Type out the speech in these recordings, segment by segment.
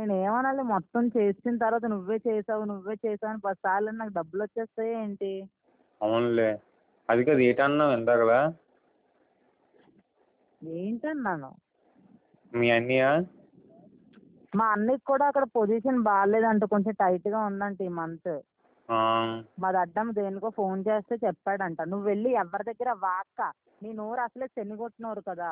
నేను ఏమనాలి మొత్తం చేసిన తర్వాత నువ్వే చేసావు నువ్వే చేసావు అని పదిసార్లు నాకు డబ్బులు వచ్చేస్తాయి ఏంటి అవునులే అది కాదు ఏటన్నావు ఇందాకలా ఏంటన్నాను మీ అన్నయ్య మా అన్నయ్యకి కూడా అక్కడ పొజిషన్ బాగాలేదంట కొంచెం టైట్గా ఉందంట ఈ మంత్ ఆ, మాది అడ్డం దేనికో ఫోన్ చేస్తే చెప్పాడంట నువ్వు వెళ్ళి ఎవరి దగ్గర వాక్క నీ నోరు అసలే శనిగొట్టినోరు కదా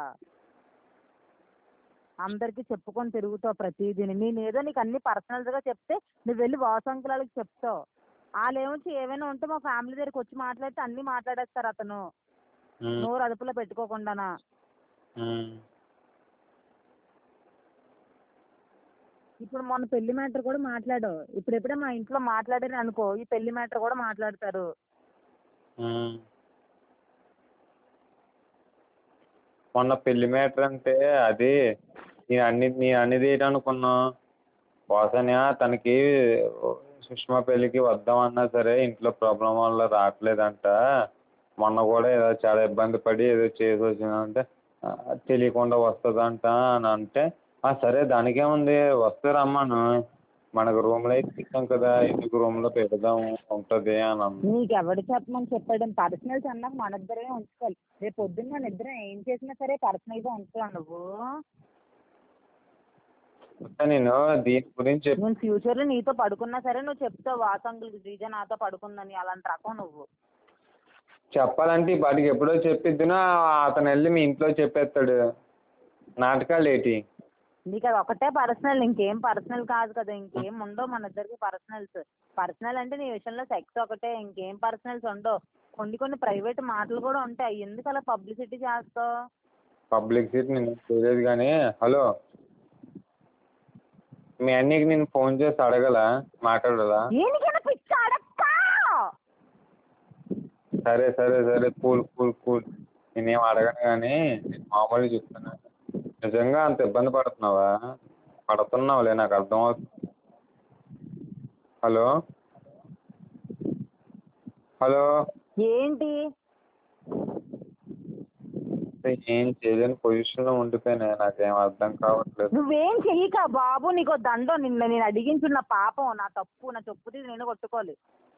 అందరికీ చెప్పుకొని తిరుగుతావు ప్రతిదీని నేను ఏదో నీకు అన్ని పర్సనల్స్గా చెప్తే నువ్వు వెళ్ళి వాసంకులాలకి చెప్తావు వాళ్ళు ఏమొచ్చి ఏమైనా ఉంటే మా ఫ్యామిలీ దగ్గరికి వచ్చి మాట్లాడితే అన్నీ మాట్లాడేస్తారు అతను ఉమ్, నోరు అదుపులో పెట్టుకోకుండానా ఉమ్. ఇప్పుడు మొన్న పెళ్లి మ్యాటర్ కూడా మాట్లాడావు ఇప్పుడు ఎప్పుడే మా ఇంట్లో మాట్లాడారు అనుకో ఈ పెళ్లి మ్యాటర్ కూడా మాట్లాడతారు ఉమ్. మొన్న పెళ్లి మ్యాటర్ అంటే అది నేను అన్ని నేను అనేది ఏంటనుకున్నా వాసన తనకి సుష్మా పెళ్ళికి వద్దామన్నా సరే ఇంట్లో ప్రాబ్లం వల్ల రావట్లేదంట మొన్న కూడా ఏదో చాలా ఇబ్బంది పడి ఏదో చేసి వచ్చిందంటే "ఆ, తెలియకుండా వస్తుందంట అని అంటే "ఆ, సరే దానికేముంది వస్తే రమ్మను మనకు రూమ్లో అయితే ఇస్తాం కదా ఎందుకు రూమ్లో పెడదాం ఉంటుంది అని అన్నా నీకు ఎవడు చెప్పమని చెప్పాడు పర్సనల్స్ అన్నాక మన ఇద్దరే ఉంచుకోవాలి రేపు పొద్దున్న మన ఇద్దరం ఏం చేసినా సరే పర్సనల్గా ఉంచుతావు నువ్వు ఇంకా నేను దీని గురించి చెప్పి నేను ఫ్యూచర్లో నీతో పడుకున్నా సరే నువ్వు చెప్తావు వాసంగులకి శ్రీజ నాతో పడుకుందని అలాంటి రకం నువ్వు చెప్పాలంటే ఈ పాటికి ఎప్పుడో చెప్పిద్దునా అతను వెళ్ళి మీ ఇంట్లో చెప్పేస్తాడు నాటకాలు ఏంటి నీకు అది ఒకటే పర్సనల్ ఇంకేం పర్సనల్ కాదు కదా ఇంకేం ఉండవు మన ఇద్దరికి పర్సనల్స్ పర్సనల్ అంటే నీ విషయంలో సెక్స్ ఒకటే ఇంకేం పర్సనల్స్ ఉండవు కొన్ని కొన్ని ప్రైవేట్ మాటలు కూడా ఉంటాయి ఎందుకు అలా పబ్లిసిటీ చేస్తావు పబ్లిక్ సీట్ నేను తెలియదు కానీ హలో మీ అన్నయ్యకి నేను ఫోన్ చేసి అడగల మాట్లాడాలా దేనికైనా పిచ్చి అడక్క సరే సరే సరే కూల్ కూల్ కూల్ నేనేం అడగను కానీ నేను మామూలుగా చెప్తున్నాను నిజంగా అంత ఇబ్బంది పడుతున్నావా పడుతున్నావులే నాకు అర్థమవుతుంది హలో హలో ఏంటి ఏం చేయలేని పొజిషన్లో ఉండిపోయినా నాకేం అర్థం కావట్లేదు నువ్వేం చెయ్యక బాబు నీకు దండం నిన్న నేను అడిగించున్న పాపం నా తప్పు నా చెప్పు తీసి నేను కొట్టుకోవాలి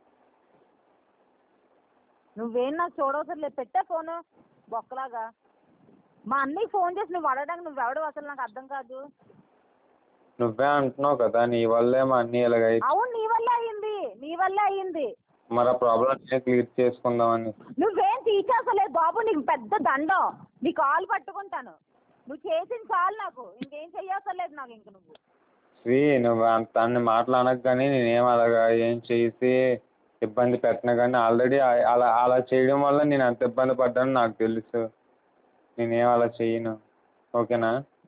నువ్వేం నాకు చూడవసరం లేదు పెట్టే ఫోను బొక్కలాగా మా అన్నయ్య ఫోన్ చేసి నువ్వు అడగడానికి నువ్వెవడు అసలు నాకు అర్థం కాదు నువ్వే అంటున్నావు కదా నీ వల్లే మా అన్నీ ఇలాగై అవును నీ వల్లే అయ్యింది నీ వల్లే అయ్యింది మరి ఆ ప్రాబ్లం నేనే క్లియర్ చేసుకుందామని నువ్వేం తీసేసలేదు బాబు నీకు పెద్ద దండం నీ కాలు పట్టుకుంటాను నువ్వు చేసిన చాలు నాకు ఇంకేం చెయ్యవసలేదు నాకు ఇంక నువ్వు శ్రీ నువ్వు అంత అన్ని మాటలు అనకు కానీ నేనేం అలాగా ఏం చేసి ఇబ్బంది పెట్టను కానీ ఆల్రెడీ అలా అలా చేయడం వల్ల నేను అంత ఇబ్బంది పడ్డాను నాకు తెలుసు నేనేం అలా చెయ్యను ఓకేనా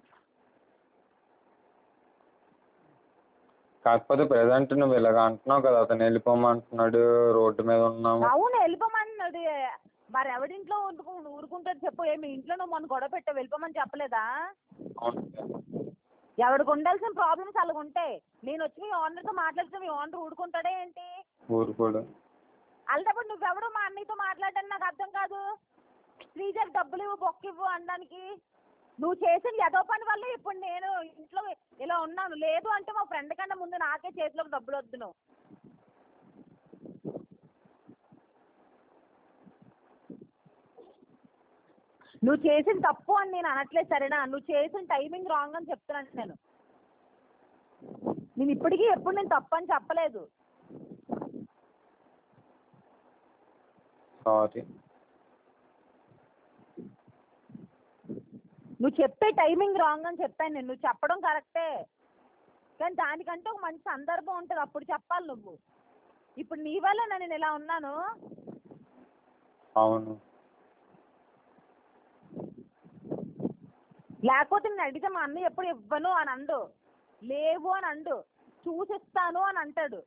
కాకపోతే ప్రజెంట్ నువ్వు ఇలాగ అంటున్నావు కదా అతను వెళ్ళిపోమంటున్నాడు రోడ్డు మీద ఉన్నాము అవును వెళ్ళిపోమన్నాడు మరి ఎవడింట్లో ఊరుకు ఊరుకుంటాడు చెప్పు ఏమి ఇంట్లో నువ్వు మొన్న గొడవ పెట్టావు వెళ్ళిపోమని చెప్పలేదా అవును ఎవడికి ఉండాల్సిన ప్రాబ్లమ్స్ అలాగ ఉంటాయి నేను వచ్చి మీ ఓనర్తో మాట్లాడితే మీ ఓనర్ ఊరుకుంటాడే ఏంటి ఊరుకోడు అలాంటప్పుడు నువ్వెవడు మా అన్నయ్యతో మాట్లాడని నాకు అర్థం కాదు శ్రీజర్ డబ్బులు ఇవ్వు బొక్క ఇవ్వు అనడానికి నువ్వు చేసిన ఎదో పని వల్ల ఇప్పుడు నేను ఇంట్లో ఇలా ఉన్నాను లేదు అంటే మా ఫ్రెండ్ కన్నా ముందు నాకే చేతిలోకి డబ్బులు వద్దు నువ్వు నువ్వు చేసిన తప్పు అని నేను అనట్లేదు సరేనా నువ్వు చేసిన టైమింగ్ రాంగ్ అని చెప్తున్నాను నేను నేను ఇప్పటికీ ఎప్పుడు నేను తప్పు అని చెప్పలేదు సారీ నువ్వు చెప్పే టైమింగ్ రాంగ్ అని చెప్పాను నేను నువ్వు చెప్పడం కరెక్టే కానీ దానికంటే ఒక మంచి సందర్భం ఉంటుంది అప్పుడు చెప్పాలి నువ్వు ఇప్పుడు నీ వల్ల నేను ఇలా ఉన్నాను అవును లేకపోతే నేను అడిగితే మా అన్నయ్య ఎప్పుడు ఇవ్వను అని అండు లేవు అని అండు చూసిస్తాను అని అంటాడు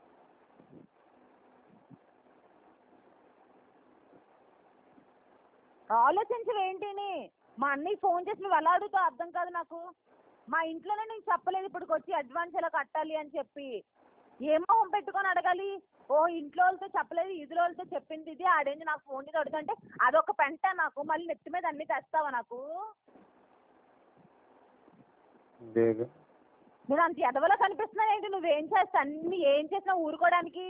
ఆలోచించవేంటిని మా అన్నయ్య ఫోన్ చేసి నువ్వు ఎలా అడుగుతావు అర్థం కాదు నాకు మా ఇంట్లోనే నేను చెప్పలేదు ఇప్పటికి వచ్చి అడ్వాన్స్ ఎలా కట్టాలి అని చెప్పి ఏమో పెట్టుకొని అడగాలి ఓ ఇంట్లో వాళ్ళతో చెప్పలేదు ఇదిలో వాళ్ళతో చెప్పింది ఇది ఆడేంది నాకు ఫోన్ చేసి అడుగుతుంటే అదొక పెంట నాకు మళ్ళీ నెత్తి మీద అన్ని తెస్తావా నాకు లేదు నేను అంత ఎదవలా కనిపిస్తున్నాను ఏంటి నువ్వేం చేస్తా అన్ని ఏం చేసినా ఊరుకోవడానికి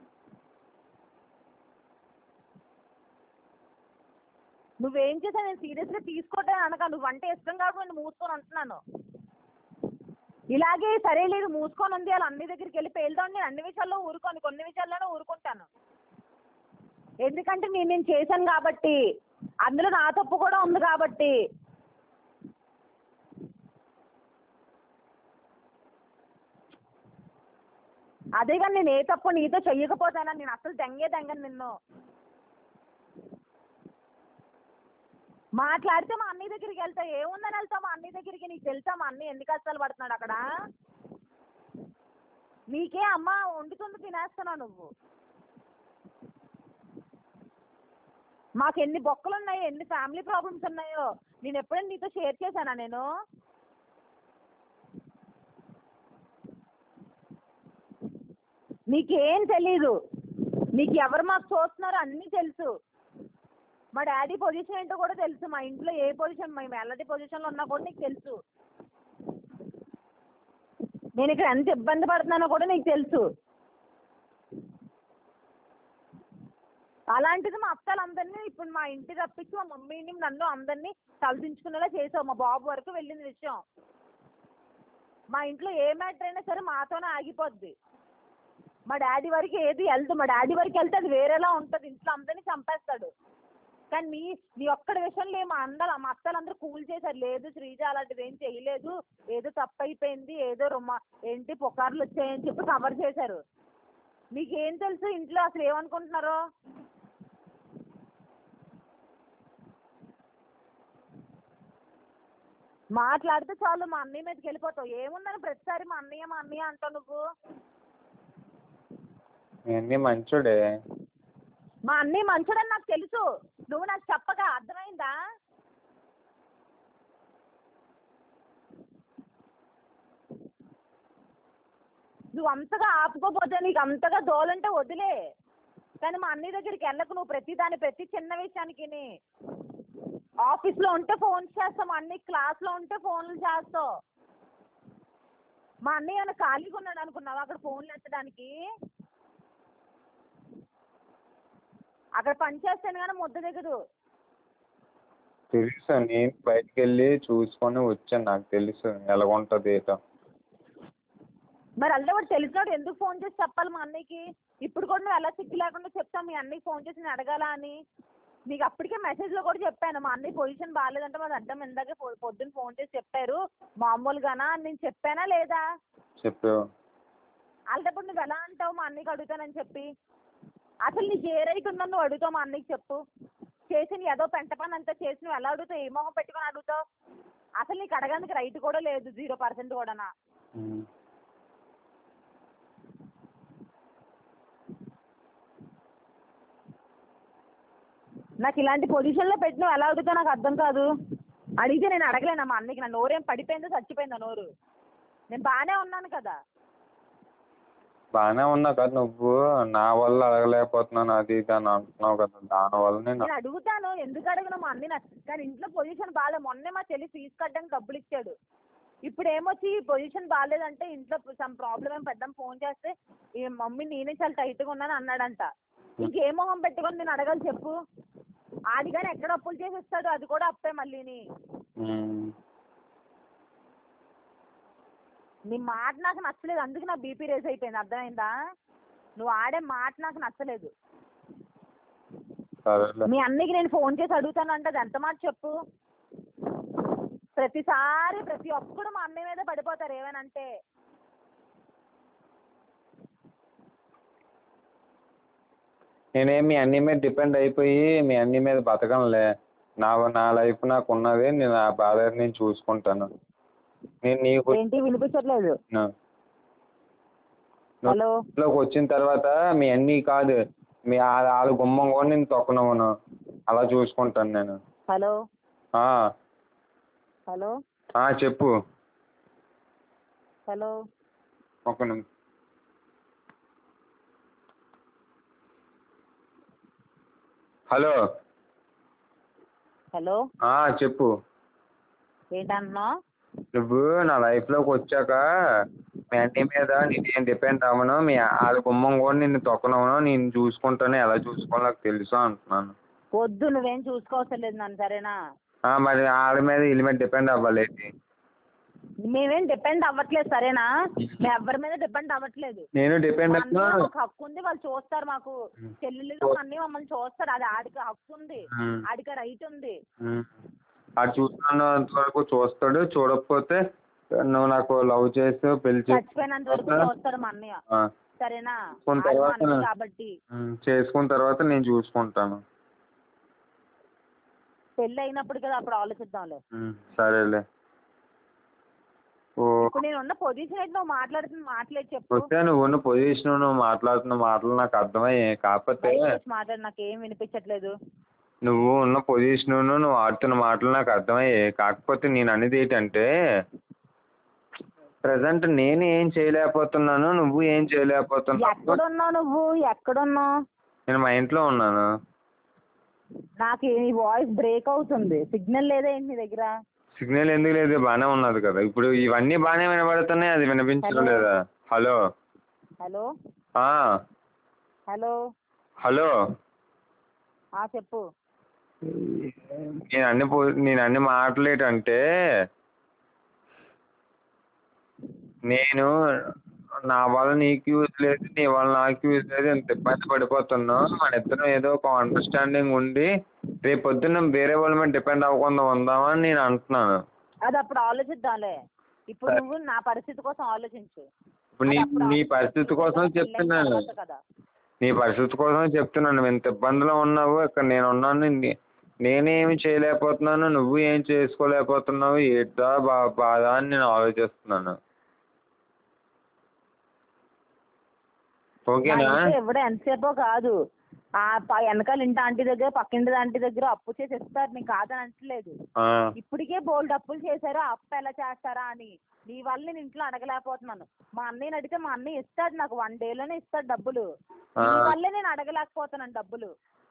నువ్వేం చేసా నేను సీరియస్గా తీసుకోవటం అనక నువ్వు అంటే ఇష్టం కాబట్టి నేను మూసుకొని ఉంటున్నాను ఇలాగే సరే లేదు మూసుకొని ఉంది అలా అన్ని దగ్గరికి వెళ్ళి పేలుదాం నేను అన్ని విషయాల్లో ఊరుకోను కొన్ని విషయాల్లోనే ఊరుకుంటాను ఎందుకంటే నేను నేను చేశాను కాబట్టి అందులో నా తప్పు కూడా ఉంది కాబట్టి అదే కానీ నేను ఏ తప్పు నీతో చెయ్యకపోతానా నేను అసలు దెంగే దెంగను నిన్ను మాట్లాడితే మా అన్నయ్య దగ్గరికి వెళ్తా ఏముందని వెళ్తావు మా అన్నయ్య దగ్గరికి నీకు తెలుసా మా అన్నయ్య ఎందుకు కష్టాలు పడుతున్నాడు అక్కడ నీకే అమ్మ వండుతుంది తినేస్తున్నావు నువ్వు మాకు ఎన్ని బొక్కలు ఉన్నాయో ఎన్ని ఫ్యామిలీ ప్రాబ్లమ్స్ ఉన్నాయో నేను ఎప్పుడైనా నీతో షేర్ చేశానా నేను నీకేం తెలీదు నీకు ఎవరు మాకు చూస్తున్నారో అన్నీ తెలుసు మా డాడీ పొజిషన్ ఏంటో కూడా తెలుసు మా ఇంట్లో ఏ పొజిషన్ మేము ఎలాంటి పొజిషన్లో ఉన్నా కూడా నీకు తెలుసు నేను ఇక్కడ ఎంత ఇబ్బంది పడుతున్నానో కూడా నీకు తెలుసు అలాంటిది మా అత్తలందరినీ ఇప్పుడు మా ఇంటి తప్పించి మా మమ్మీని నన్ను అందరినీ తలదించుకునేలా చేసావు మా బాబు వరకు వెళ్ళింది విషయం మా ఇంట్లో ఏ మ్యాటర్ అయినా సరే మాతోనే ఆగిపోద్ది మా డాడీ వరకు ఏది వెళ్దు మా డాడీ వరకు వెళ్తే అది వేరేలా ఉంటుంది ఇంట్లో అందరినీ చంపేస్తాడు కానీ నీ నీ ఒక్కడి విషయంలో మా అందరు మా అత్తలందరూ కూల్ చేశారు లేదు శ్రీజ అలాంటిది ఏం చేయలేదు ఏదో తప్పు అయిపోయింది ఏదో రొమ్మ ఏంటి పుకార్లు వచ్చాయని చెప్పి కవర్ చేశారు మీకేం తెలుసు ఇంట్లో అసలు ఏమనుకుంటున్నారో మాట్లాడితే చాలు మా అన్నయ్య మీదకి వెళ్ళిపోతావు ఏముందని ప్రతిసారి మా అన్నయ్య మా అన్నయ్య అంటావు నువ్వు మీ అన్నీ మంచోడే మా అన్నయ్య మంచోడని నాకు తెలుసు నువ్వు నాకు చెప్పగా అర్థమైందా నువ్వు అంతగా ఆపుకోపోతే నీకు అంతగా దోలంటే వదిలే కానీ మా అన్నయ్య దగ్గరికి వెళ్ళకు నువ్వు ప్రతి దాని ప్రతి చిన్న విషయానికి ఆఫీస్లో ఉంటే ఫోన్ చేస్తావు మా అన్నయ్య క్లాస్లో ఉంటే ఫోన్లు చేస్తావు మా అన్నయ్య ఏమైనా ఖాళీగా ఉన్నాడు అనుకున్నావా అక్కడ ఫోన్లు ఎత్తడానికి అక్కడ పని చేస్తాను కానీ ముద్ద దిగదు తెలుసు నేను బయటికి వెళ్ళి చూసుకొని వచ్చాను నాకు తెలుసు ఎలా ఉంటుంది ఏటో మరి అల్లా వాడు తెలిసినాడు ఎందుకు ఫోన్ చేసి చెప్పాలి మా అన్నయ్యకి ఇప్పుడు కూడా నువ్వు ఎలా సిగ్గు లేకుండా చెప్తావు మీ అన్నయ్యకి ఫోన్ చేసి నేను అడగాలా అని నీకు అప్పటికే మెసేజ్లో కూడా చెప్పాను మా అన్నయ్య పొజిషన్ బాగాలేదంటే మాది అడ్డం ఇందాకే పొ- పొద్దున్న ఫోన్ చేసి చెప్పారు మామూలుగానా అని నేను చెప్పానా లేదా చెప్పావు అలాంటప్పుడు నువ్వు ఎలా అంటావు మా అన్నయ్యకి అడుగుతానని చెప్పి అసలు నీకు ఏ రైట్ ఉందని నువ్వు అడుగుతావు మా అన్నయ్యకి చెప్పు చేసిన ఏదో పెంట పని అంతా చేసి నువ్వు ఎలా అడుగుతావు ఏ మొహం పెట్టుకొని అడుగుతావు అసలు నీకు అడగడానికి రైట్ కూడా లేదు జీరో పర్సెంట్ కూడానా ఉమ్. నాకు ఇలాంటి పొజిషన్లో పెట్టి నువ్వు ఎలా అడుగుతావు నాకు అర్థం కాదు అడిగితే నేను అడగలేనా మా అన్నకి నా నోరేం పడిపోయిందో చచ్చిపోయిందో నోరు నేను బాగానే ఉన్నాను కదా బాగానే ఉన్నా కదా నువ్వు నా వల్ల అడగలేకపోతున్నాను అది ఇది అని అంటున్నావు కదా దానివల్ల నేను నేను అడుగుతాను ఎందుకు అడగను మా అన్ని నాకు కానీ ఇంట్లో పొజిషన్ బాగాలేదు మొన్నే మా చెల్లి ఫీజు కట్టడానికి డబ్బులు ఇచ్చాడు ఇప్పుడు ఏమొచ్చి ఈ పొజిషన్ బాగాలేదంటే ఇంట్లో సమ్ ప్రాబ్లం ఏం పెద్దాం ఫోన్ చేస్తే ఈ మమ్మీ నేనే చాలా టైట్గా ఉన్నాను అన్నాడంట ఇంకే మొహం పెట్టుకొని నేను అడగాలి చెప్పు ఆది కానీ ఎక్కడ అప్పులు చేసి ఇస్తాడు అది కూడా అప్పే మళ్ళీని ఉమ్. నీ మాట నాకు నచ్చలేదు అందుకే నా బీపీ రేస్ అయిపోయింది అర్థమైందా నువ్వు ఆడే మాట నాకు నచ్చలేదు సరేలే మీ అన్నకి నేను ఫోన్ చేసి అడుగుతాను అంటే అది ఎంత మాట చెప్పు ప్రతిసారి ప్రతి ఒక్కడు మా అన్నయ్య మీద పడిపోతారు ఏమనంటే నేనేం మీ అన్ని మీద డిపెండ్ అయిపోయి మీ అన్ని మీద బతకనులే నా నా లైఫ్ నాకు ఉన్నది నేను ఆ బాధ నేను చూసుకుంటాను నేను నీకు ఏంటి వినిపించట్లేదు నా- హలో లోకి వచ్చిన తర్వాత మీ అన్నీ కాదు మీ ఆ- వాళ్ళ గుమ్మం కూడా నేను తొక్కనవను అలా చూసుకుంటాను నేను హలో ఆ, హలో ఆ, చెప్పు హలో ఒక నిమిషం హలో హలో ఆ, చెప్పు ఏంటంటున్నావు నువ్వు నా లైఫ్లోకి వచ్చాక మీ అన్ని మీద నేనేం డిపెండ్ అవ్వను మీ వాళ్ళ గుమ్మం కూడా నిన్ను తొక్కనవను నేను చూసుకుంటాను ఎలా చూసుకోవాలో నాకు తెలుసు అంటున్నాను వద్దు నువ్వేం చూసుకోవసరం లేదు నన్ను సరేనా ఆ, మరి వాళ్ళ మీద వీళ్ళ మీద డిపెండ్ అవ్వాలేంటి మేమేం డిపెండ్ అవ్వట్లేదు సరేనా మేము ఎవరి మీద డిపెండ్ అవ్వట్లేదు నేను డిపెండ్ మా అవుతున్నా అన్నయ్య ఒక హక్కు ఉంది వాళ్ళు చూస్తారు మాకు చెల్లెళ్ళు అన్ని మమ్మల్ని చూస్తారు అది ఆడికి హక్కు ఉంది ఉమ్. ఆడికి రైట్ ఉంది ఉమ్. ఆడు చూస్తున్నంత వరకు చూస్తాడు చూడకపోతే నువ్వు నాకు లవ్ చేసి పెళ్లి చేసి చచ్చిపోయినంత వరకు చూస్తాడు మా అన్నయ్య ఆ, సరేనా కొన్ని అది మా తర్వాత అన్నయ్య కాబట్టి ఉమ్, చేసుకున్న తర్వాత నేను చూసుకుంటాను పెళ్ళి అయినప్పుడు కదా అప్పుడు ఆలోచిద్దాంలే ఉమ్, సరేలే ఓ ఇప్పుడు నేను ఉన్న పొజిషన్ అయితే నువ్వు మాట్లాడుతున్న మాట్లాడి చెప్పు వస్తే నువ్వు ఉన్న పొజిషన్ నువ్వు మాట్లాడుతున్న మాటలు నాకు అర్థమయ్యాయి కాకపోతే బయటకు వచ్చి మాట్లాడు నాకు ఏం వినిపించట్లేదు నువ్వు ఉన్న పొజిషన్ నువ్వు ఆడుతున్న మాటలు నాకు అర్థమయ్యాయి కాకపోతే నేను అనేది ఏంటంటే ప్రజెంట్ నేను ఏం చేయలేకపోతున్నాను నువ్వు ఏం చేయలేకపోతున్నావు ఎక్కడున్నావు నువ్వు ఎక్కడున్నావు నేను మా ఇంట్లో ఉన్నాను నాకు ఈ వాయిస్ బ్రేక్ అవుతుంది సిగ్నల్ లేదా ఏంటి నీ దగ్గర సిగ్నల్ ఎందుకు లేదు బాగానే ఉన్నది కదా ఇప్పుడు ఇవన్నీ బాగానే వినబడుతున్నాయి అది వినిపించడం Hello? లేదా హలో హలో ఆ, హలో హలో ఆ చెప్పు నేను అన్ని పో- నేను అన్ని మాటలు ఏంటంటే నేను నా వల్ల నీకు యూజ్ లేదు నీ వల్ల నాకు యూజ్ లేదు ఇంత ఇబ్బంది పడిపోతున్నాం మన ఇద్దరం ఏదో ఒక అండర్స్టాండింగ్ ఉండి రేపు పొద్దున్న వేరే వాళ్ళ మీద డిపెండ్ అవ్వకుండా ఉందామని నేను అంటున్నాను అది అప్పుడు ఆలోచిద్దాంలే ఇప్పుడు సరే. నువ్వు నా పరిస్థితి కోసం ఆలోచించు ఇప్పుడు నీ అది అప్పుడు నీ ఆలోచించు. పరిస్థితి కోసం పెళ్ళైన చెప్తున్నాను తర్వాత కదా నీ పరిస్థితి కోసం చెప్తున్నాను నువ్వు ఇంత ఇబ్బందిలో ఉన్నావు ఇక్కడ నేను ఉన్నాను నే- నేనేమి చేయలేకపోతున్నాను నువ్వు ఏం చేసుకోలేకపోతున్నావు ఏంటా బా బాధ అని నేను ఆలోచిస్తున్నాను మా ఓకేనా ఇంట్లో ఎవడో ఎంతసేపో కాదు ఆ ప- వెనకాల ఇంటి ఆంటీ దగ్గర పక్కింటి ఆంటీ దగ్గర అప్పు చేసి ఇస్తారు నీకు కాదని అంటలేదు ఆ, ఇప్పటికే బోల్డ్ అప్పులు చేశారు ఆ అప్పు ఎలా చేస్తారా అని నీ వల్ల నేను ఇంట్లో అడగలేకపోతున్నాను మా అన్నయ్యని అడిగితే మా అన్నయ్య ఇస్తాడు నాకు వన్ డేలోనే ఇస్తాడు డబ్బులు ఆ. నీ వల్లే నేను అడగలేకపోతున్నాను డబ్బులు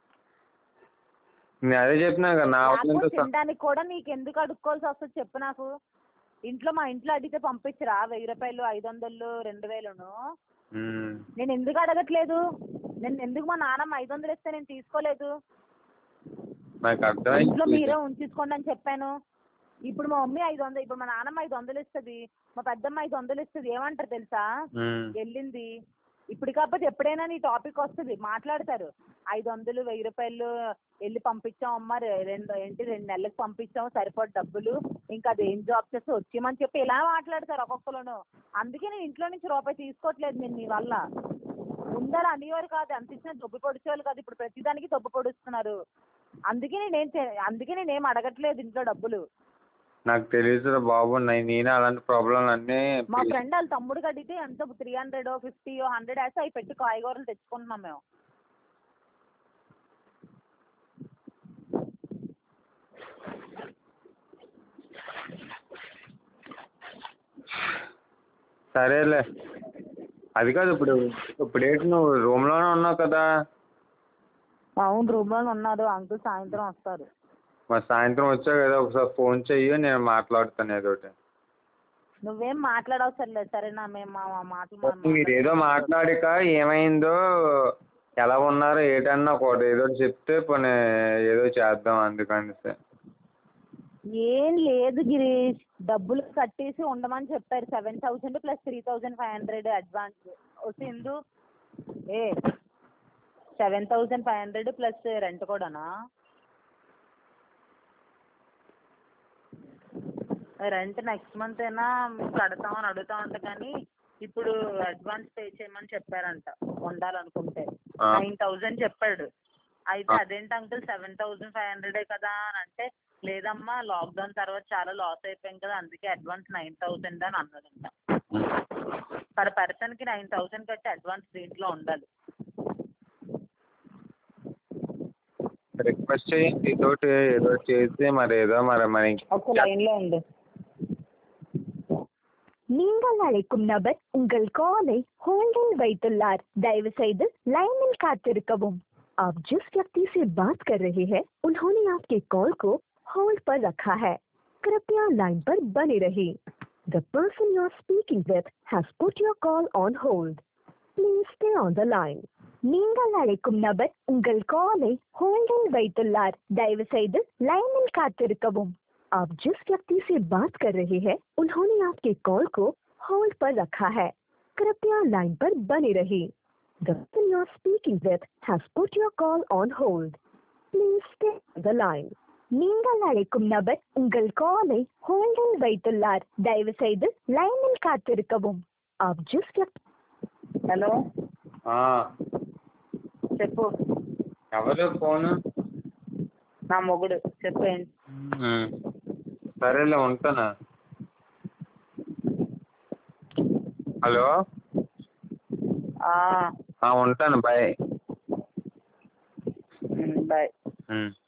నేను అదే చెప్తున్నా కదా నా వల్ల నాకు ఇంత స- తినడానికి కూడా నీకు ఎందుకు అడుక్కోవాల్సి వస్తుంది చెప్పు నాకు ఇంట్లో మా ఇంట్లో అడిగితే పంపించరా వెయ్యి రూపాయలు ఐదు వందలు రెండు వేలును ఉమ్, నేను ఎందుకు అడగట్లేదు నేను ఎందుకు మా నాన్నమ్మ ఐదు వందలు ఇస్తే నేను తీసుకోలేదు నాకు ఇంట్లో అర్థమైంది మీరే ఉంచేసుకోండి అని చెప్పాను ఇప్పుడు మా మమ్మీ ఐదు వందలు ఇప్పుడు మా నాన్నమ్మ ఐదు వందలు ఇస్తుంది మా పెద్దమ్మ ఐదు వందలు ఇస్తుంది ఏమంటారు తెలుసా ఉమ్, వెళ్ళింది ఇప్పుడు కాకపోతే ఎప్పుడైనా నీ టాపిక్ వస్తుంది మాట్లాడతారు ఐదు వందలు వెయ్యి రూపాయలు వెళ్ళి పంపించాం అమ్మ రె- రెండు ఏంటి రెండు నెలలకు పంపించాం సరిపోదు డబ్బులు ఇంకా అది ఏం జాబ్ చేస్తే వచ్చేయమని చెప్పి ఇలా మాట్లాడతారు ఒక్కొక్కరును అందుకే నేను ఇంట్లో నుంచి రూపాయి తీసుకోవట్లేదు నేను నీ వల్ల ఉండాలి అనేవారు కాదు అంత ఇచ్చినా దొబ్బు పొడిచేవాళ్ళు కాదు ఇప్పుడు ప్రతిదానికి దొబ్బు పొడుస్తున్నారు అందుకే నేనేం చే- అందుకే నేనేం అడగట్లేదు ఇంట్లో డబ్బులు నాకు తెలియదు బాబు నే- నేనే అలాంటి ప్రాబ్లం అన్నీ మా ఫ్రెండ్ వాళ్ళ తమ్ముడికి అడిగితే ఎంత త్రీ హండ్రెడ్ ఫిఫ్టీ హండ్రెడ్ వేసి అవి పెట్టి కాయగూరలు తెచ్చుకుంటున్నాం మేము సరేలే అది కాదు ఇప్పుడు ఇప్పుడు ఏంటి నువ్వు రూమ్లోనే ఉన్నావు కదా అవును రూమ్లో ఉన్నారు అంకుల్ సాయంత్రం వస్తారు మరి సాయంత్రం వచ్చావు కదా ఒకసారి ఫోన్ చెయ్యి నేను మాట్లాడుతాను ఏదో ఒకటి నువ్వేం మాట్లాడవసరం లేదు సరేనా మేము మా మా మాటలు మనం మీరు ఏదో మాట్లాడాక ఏమైందో ఎలా ఉన్నారో ఏటన్నా ఒకటి ఏదో ఒకటి చెప్తే పోనీ ఏదో చేద్దాం అందుకని ఏం లేదు గిరీష్ డబ్బులు కట్టేసి ఉండమని చెప్పారు seven thousand plus three thousand five hundred advance వచ్చిందు ఏ seven thousand five hundred plus rent కూడానా రెంట్ నెక్స్ట్ మంత్ అయినా కడతామని అడుగుతా ఉంటా కానీ ఇప్పుడు అడ్వాన్స్ పే చేయమని చెప్పారంట ఉండాలనుకుంటే ఆ. నైన్ థౌసండ్ చెప్పాడు అయితే ఆ. అదేంటి అంకుల్ సెవెన్ థౌసండ్ ఫైవ్ హండ్రెడే కదా అని అంటే లేదమ్మా లాక్డౌన్ తర్వాత చాలా లాస్ అయిపోయాం కదా అందుకే అడ్వాన్స్ నైన్ థౌసండ్ అని అన్నాడంట పర్ పర్సన్కి నైన్ థౌసండ్ కట్టి అడ్వాన్స్ దీంట్లో ఉండాలి రిక్వెస్ట్ చేయండి ఏదో ఒకటి ఏదో ఒకటి చేసి మరి ఏదో మరి మరి ఒక లైన్లో ఉంది நீங்கள் அழைக்கும் நபர் உங்கள் காலை ஹோல்டில் வைத்துள்ளார் தயவு செய்து लाइन காத்திருக்கவும் आप जिस व्यक्ति से बात कर रहे हैं उन्होंने आपके कॉल को होल्ड पर रखा है कृपया लाइन पर बने रहिए the person you are speaking with has put your call on hold please stay on the line நீங்கள் அழைக்கும் நபர் உங்கள் காலை ஹோல்டில் வைத்துள்ளார் தயவு செய்து லைனில் காத்திருக்கவும் आप जिस व्यक्ति से बात कर रहे हैं उन्होंने आपके कॉल को होल्ड पर रखा है कृपया लाइन पर बने रहिए The person you are speaking with has put your call on hold. Please stay on the line. நீங்கள் அழைக்கும் நபர் உங்கள் காலை ஹோல்டில் வைத்துள்ளார் தயவு செய்து லைனில் காத்திருக்கவும் आप जिस व्यक्ति హలో ఆ, చెప్పు ఎవరు ఫోను నా మొగుడు చెప్పు ఏంటి ఉమ్. సరేలే ఉంటాను హలో ఆ, ఆ, ఉంటాను బాయ్ ఉమ్, బాయ్ ఉమ్.